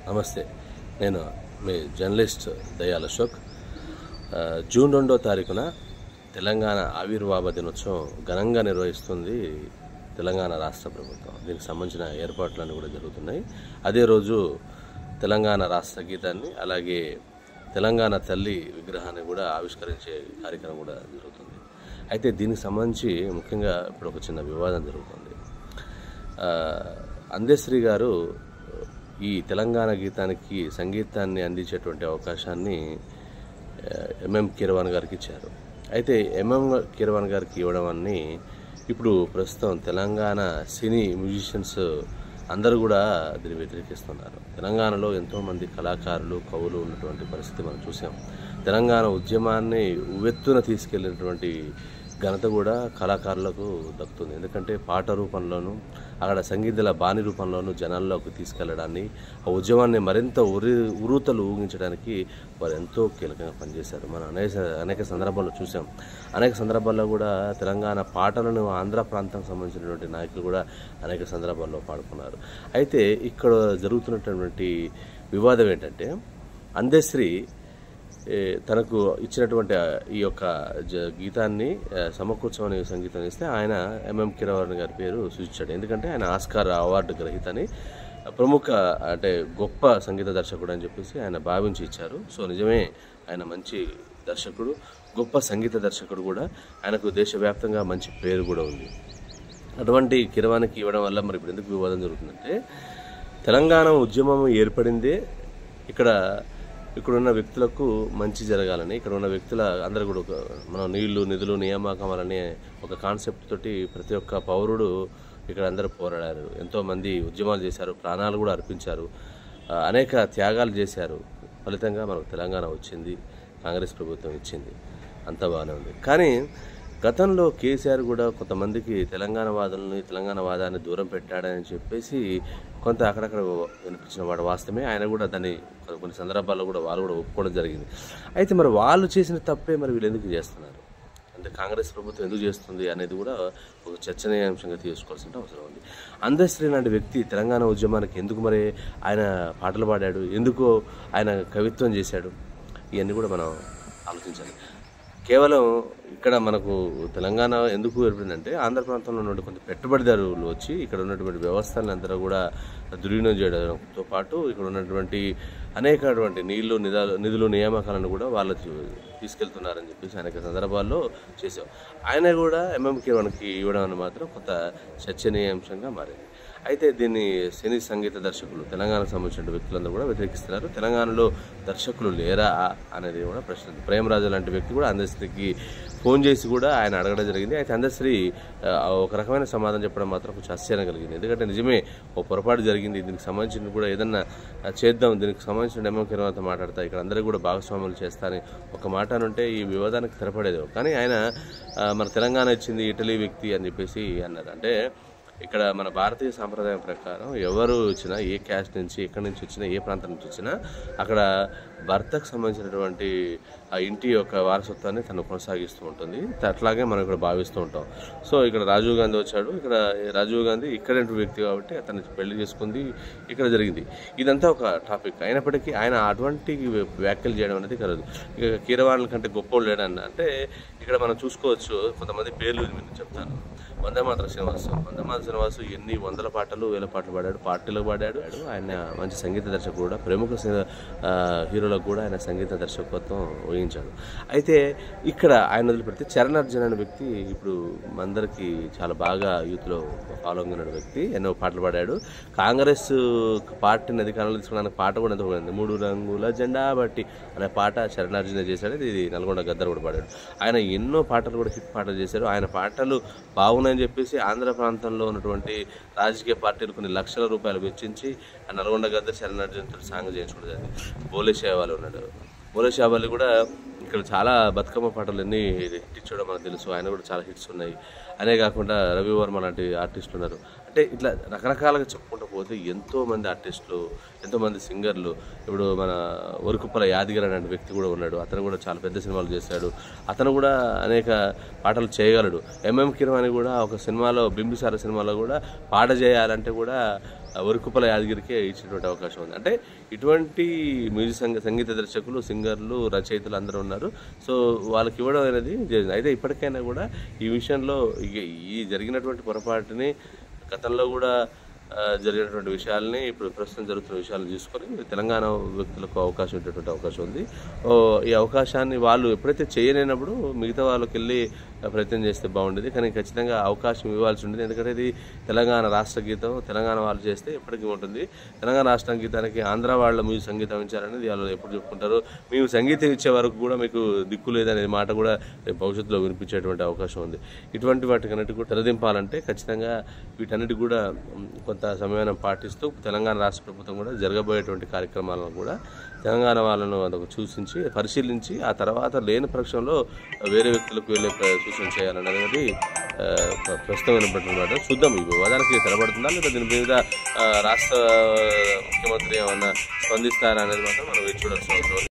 నమస్తే నేను మీ జర్నలిస్ట్ దయాల్ అశోక్ ఆ, జూన్ రెండో తారీఖున తెలంగాణ ఆవిర్భావ దినోత్సవం ఘనంగా నిర్వహిస్తుంది తెలంగాణ రాష్ట్ర ప్రభుత్వం దీనికి సంబంధించిన ఏర్పాట్లన్నీ కూడా జరుగుతున్నాయి అదే రోజు తెలంగాణ రాష్ట్ర గీతాన్ని అలాగే తెలంగాణ తల్లి విగ్రహాన్ని కూడా ఆవిష్కరించే కార్యక్రమం కూడా జరుగుతుంది అయితే దీనికి సంబంధించి ముఖ్యంగా ఇప్పుడు ఒక చిన్న వివాదం జరుగుతుంది ఆ, అందశ్రీ గారు ఈ తెలంగాణ గీతానికి సంగీతాన్ని అందించేటువంటి అవకాశాన్ని ఆ, ఎంఎం కీరవాణి గారికి ఇచ్చారు అయితే ఎంఎం కీరవాణి గారికి ఇవ్వడం అని ఇప్పుడు ప్రస్తుతం తెలంగాణ సినీ మ్యూజిషియన్స్ అందరూ కూడా దీన్ని వ్యతిరేకిస్తున్నారు తెలంగాణలో ఎంతోమంది కళాకారులు కవులు ఉన్నటువంటి పరిస్థితి మనం చూసాం తెలంగాణ ఉద్యమాన్ని ఉవ్వెత్తున తీసుకెళ్ళినటువంటి ఘనత కూడా కళాకారులకు దక్కుతుంది ఎందుకంటే పాట రూపంలోనూ అక్కడ సంగీతాల బాణి రూపంలోనూ జనాల్లోకి తీసుకెళ్లడాన్ని ఆ ఉద్యమాన్ని మరింత ఉరి ఉరుతలు ఊగించడానికి వారు ఎంతో కీలకంగా పనిచేశారు మనం అనేక అనేక సందర్భాల్లో చూసాం అనేక సందర్భాల్లో కూడా తెలంగాణ పాటలను ఆంధ్ర ప్రాంతానికి సంబంధించినటువంటి నాయకులు కూడా అనేక సందర్భాల్లో పాడుకున్నారు అయితే ఇక్కడ జరుగుతున్నటువంటి వివాదం ఏంటంటే అందశ్రీ ఏ, తనకు ఇచ్చినటువంటి ఆ, ఈ యొక్క జ- గీతాన్ని ఆ, సమకూర్చమని సంగీతం ఇస్తే ఆయన ఎంఎం కిరవాణి గారి పేరు సూచించాడు ఎందుకంటే ఆయన ఆస్కార్ అవార్డు గ్రహీతని ప్రముఖ అంటే గొప్ప సంగీత దర్శకుడు అని చెప్పేసి ఆయన భావించి ఇచ్చారు సో నిజమే ఆయన మంచి దర్శకుడు గొప్ప సంగీత దర్శకుడు కూడా ఆయనకు దేశవ్యాప్తంగా మంచి పేరు కూడా ఉంది అటువంటి కిరవానికి ఇవ్వడం వల్ల మరి ఇప్పుడు ఎందుకు వివాదం జరుగుతుందంటే తెలంగాణ ఉద్యమం ఏర్పడిందే ఇక్కడ ఇక్కడున్న వ్యక్తులకు మంచి జరగాలని ఇక్కడ ఉన్న వ్యక్తుల అందరూ కూడా ఒక మనం నీళ్లు నిధులు నియామకాలనే ఒక కాన్సెప్ట్ తోటి ప్రతి ఒక్క పౌరుడు ఇక్కడ అందరూ పోరాడారు ఎంతోమంది ఉద్యమాలు చేశారు ప్రాణాలు కూడా అర్పించారు ఆ, అనేక త్యాగాలు చేశారు ఫలితంగా మనకు తెలంగాణ వచ్చింది కాంగ్రెస్ ప్రభుత్వం ఇచ్చింది అంతా బాగానే ఉంది కానీ గతంలో కేసీఆర్ కూడా కొంతమందికి తెలంగాణ వాదులని తెలంగాణ వాదాన్ని దూరం పెట్టాడని చెప్పేసి కొంత అక్కడక్కడ వినిపించిన వాడు వాస్తవమే ఆయన కూడా దాన్ని కొన్ని- కొన్ని సందర్భాల్లో కూడా వాళ్ళు కూడా ఒప్పుకోవడం జరిగింది అయితే మరి వాళ్ళు చేసిన తప్పే మరి వీళ్ళు ఎందుకు చేస్తున్నారు అంటే కాంగ్రెస్ ప్రభుత్వం ఎందుకు చేస్తుంది అనేది కూడా ఒక చర్చనీయాంశంగా తీసుకోవాల్సిన అవసరం ఉంది అందశ్రీ లాంటి వ్యక్తి తెలంగాణ ఉద్యమానికి ఎందుకు మరి ఆయన పాటలు పాడాడు ఎందుకు ఆయన కవిత్వం చేశాడు ఇవన్నీ కూడా మనం ఆలోచించాలి కేవలం ఇక్కడ మనకు తెలంగాణ ఎందుకు ఏర్పడిందంటే ఆంధ్ర ప్రాంతంలో ఉన్నటువంటి కొంత పెట్టుబడిదారులు వచ్చి ఇక్కడ ఉన్నటువంటి వ్యవస్థలను అందరూ కూడా దుర్వినియోగం చేయడంతో పాటు ఇక్కడ ఉన్నటువంటి అనేకటువంటి నీళ్లు నిధాలు నిధులు నియామకాలను కూడా వాళ్ళు తీ- తీసుకెళ్తున్నారని చెప్పేసి అనేక సందర్భాల్లో చేసాం ఆయన కూడా ఎంఎంకే మనకి ఇవ్వడం అని మాత్రం కొంత చర్చనీయాంశంగా మారింది అయితే దీన్ని సినీ సంగీత దర్శకులు తెలంగాణకు సంబంధించిన వ్యక్తులందరూ కూడా వ్యతిరేకిస్తున్నారు తెలంగాణలో దర్శకులు లేరా అనేది కూడా ప్రశ్న ఉంది. ప్రేమరాజు లాంటి వ్యక్తి కూడా అందశ్రీకి ఫోన్ చేసి కూడా ఆయన అడగడం జరిగింది అయితే అందశ్రీ ఆ, ఒక రకమైన సమాధానం చెప్పడం మాత్రం కొంచెం ఆశ్చర్యం కలిగింది ఎందుకంటే నిజమే ఓ పొరపాటు జరిగింది దీనికి సంబంధించిన కూడా ఏదన్నా ఆ, చేద్దాం దీనికి సంబంధించిన డెమో కిరణతో మాట్లాడతా ఇక్కడ అందరూ కూడా భాగస్వాములు చేస్తా అని ఒక మాట అనుంటే ఈ వివాదానికి తెరపడేది కానీ ఆయన ఆ, మన తెలంగాణ ఇచ్చింది ఇటలీ వ్యక్తి అని చెప్పేసి అన్నారు అంటే ఇక్కడ మన భారతీయ సాంప్రదాయం ప్రకారం ఎవరు వచ్చినా ఏ క్యాస్ట్ నుంచి ఎక్కడి నుంచి వచ్చినా ఏ ప్రాంతం నుంచి వచ్చినా అక్కడ భర్తకు సంబంధించినటువంటి ఆ ఇంటి యొక్క వారసత్వాన్ని తను కొనసాగిస్తూ ఉంటుంది అట్లాగే మనం ఇక్కడ భావిస్తూ ఉంటాం సో ఇక్కడ రాజీవ్ గాంధీ వచ్చాడు ఇక్కడ రాజీవ్ గాంధీ ఇక్కడ వ్యక్తి కాబట్టి అతన్ని పెళ్లి చేసుకుంది ఇక్కడ జరిగింది ఇదంతా ఒక టాపిక్ అయినప్పటికీ ఆయన అటువంటి వ్యాఖ్యలు చేయడం అనేది కలదు ఇక కీరవాణుల కంటే గొప్పోళ్ళు లేడన్న అంటే ఇక్కడ మనం చూసుకోవచ్చు కొంతమంది పేర్లు నేను చెప్తాను వందే మాత్రం శ్రీనివాసు వందే మాత్రం శ్రీనివాసు ఎన్ని వందల పాటలు వేల పాటలు పాడాడు పార్టీలకు పాడాడు ఆయన మంచి సంగీత దర్శకుడు కూడా ప్రముఖ సి- ఆ, హీరోలకు కూడా ఆయన సంగీత దర్శకత్వం వహించాడు అయితే ఇక్కడ ఆయన వదిలిపెడితే చరణ్ అర్జున్ అనే వ్యక్తి ఇప్పుడు అందరికీ చాలా బాగా యూత్లో ఫాలోయింగ్ ఉన్న వ్యక్తి ఎన్నో పాటలు పాడాడు కాంగ్రెస్ పార్టీని అధికారంలో తీసుకోవడానికి పాట కూడా ఎంతో పోయింది మూడు రంగుల జెండా బట్టి అనే పాట చరణ్ అర్జున్ చేశాడు ఇది నల్గొండ గద్దర్ కూడా పాడాడు ఆయన ఎన్నో పాటలు కూడా హిట్ పాటలు చేశారు ఆయన పాటలు బాగున్నాయని చెప్పేసి ఆంధ్ర ప్రాంతంలో ఉన్నటువంటి రాజకీయ పార్టీలు కొన్ని లక్షల రూపాయలు వెచ్చించి ఆ నల్గొండ గద్దర్ చరణ్ అర్జున్ తోటి సాంగ్ చేయించుకోవడం జరిగింది బోలే షేవాలు ఉన్నాడు బోలే షేవాలు కూడా ఇక్కడ చాలా బతుకమ్మ పాటలు ఎన్ని హిట్ ఇచ్చడం మనకు తెలుసు ఆయన కూడా చాలా హిట్స్ ఉన్నాయి అనే కాకుండా రవి వర్మ లాంటి ఆర్టిస్టులు ఉన్నారు అంటే ఇట్లా రకరకాలుగా చెప్పుకుంటూ పోతే ఎంతో మంది ఆర్టిస్టులు ఎంతో మంది సింగర్లు ఇప్పుడు మన వరకుప్పల యాదగిరి అనే వ్యక్తి కూడా ఉన్నాడు అతను కూడా చాలా పెద్ద సినిమాలు చేశాడు అతను కూడా అనేక పాటలు చేయగలడు ఎంఎం కిరవాణి కూడా ఒక సినిమాలో బింబిసార సినిమాలో కూడా పాట చేయాలంటే కూడా వరకుపల యాదగిరికే ఇచ్చినటువంటి అవకాశం ఉంది అంటే ఇటువంటి మ్యూజిక్ సంగ సంగీత దర్శకులు సింగర్లు రచయితలు అందరూ ఉన్నారు సో వాళ్ళకి ఇవ్వడం అనేది జరిగింది అయితే ఇప్పటికైనా కూడా ఈ విషయంలో ఇక ఈ జరిగినటువంటి పొరపాటుని గతంలో కూడా ఆ, జరిగినటువంటి విషయాల్ని ఇప్పుడు ప్రస్తుతం జరుగుతున్న విషయాలను తీసుకొని తెలంగాణ వ్యక్తులకు అవకాశం ఉండేటువంటి అవకాశం ఉంది ఓ, ఈ అవకాశాన్ని వాళ్ళు ఎప్పుడైతే చేయలేనప్పుడు మిగతా వాళ్ళకి వెళ్ళి ప్రయత్నం చేస్తే బాగుండేది కానీ ఖచ్చితంగా అవకాశం ఇవ్వాల్సి ఉండేది ఎందుకంటే ఇది తెలంగాణ రాష్ట్ర గీతం తెలంగాణ వాళ్ళు చేస్తే ఎప్పటికీ ఉంటుంది తెలంగాణ రాష్ట్ర గీతానికి ఆంధ్ర వాళ్ళ మీరు సంగీతం ఇచ్చారనేది వాళ్ళు ఎప్పుడు చెప్పుకుంటారు మేము సంగీతం ఇచ్చే వరకు కూడా మీకు దిక్కు లేదనే మాట కూడా రేపు భవిష్యత్తులో వినిపించేటువంటి అవకాశం ఉంది ఇటువంటి వాటికన్నిటి కూడా తెరదింపాలంటే ఖచ్చితంగా వీటన్నిటి కూడా ఉమ్, కొంత సమయం పాటిస్తూ తెలంగాణ రాష్ట్ర ప్రభుత్వం కూడా జరగబోయేటువంటి కార్యక్రమాలను కూడా తెలంగాణ వాళ్ళను అదొక సూచించి పరిశీలించి ఆ తర్వాత లేని పక్షంలో వేరే వ్యక్తులకు వెళ్ళే ప్ర- సూచన చేయాలనేది ఆ, ప్ర- ప్రస్తుతం వినపడుతున్నమాట చూద్దాం ఈ వివాదానికి తెరబడుతుందా లేదా దీని మీద ఆ, రాష్ట్ర ముఖ్యమంత్రి ఏమన్నా స్పందిస్తారా అనేది మాత్రం మనం వేచి చూడాల్సిన అవసరం ఉంది.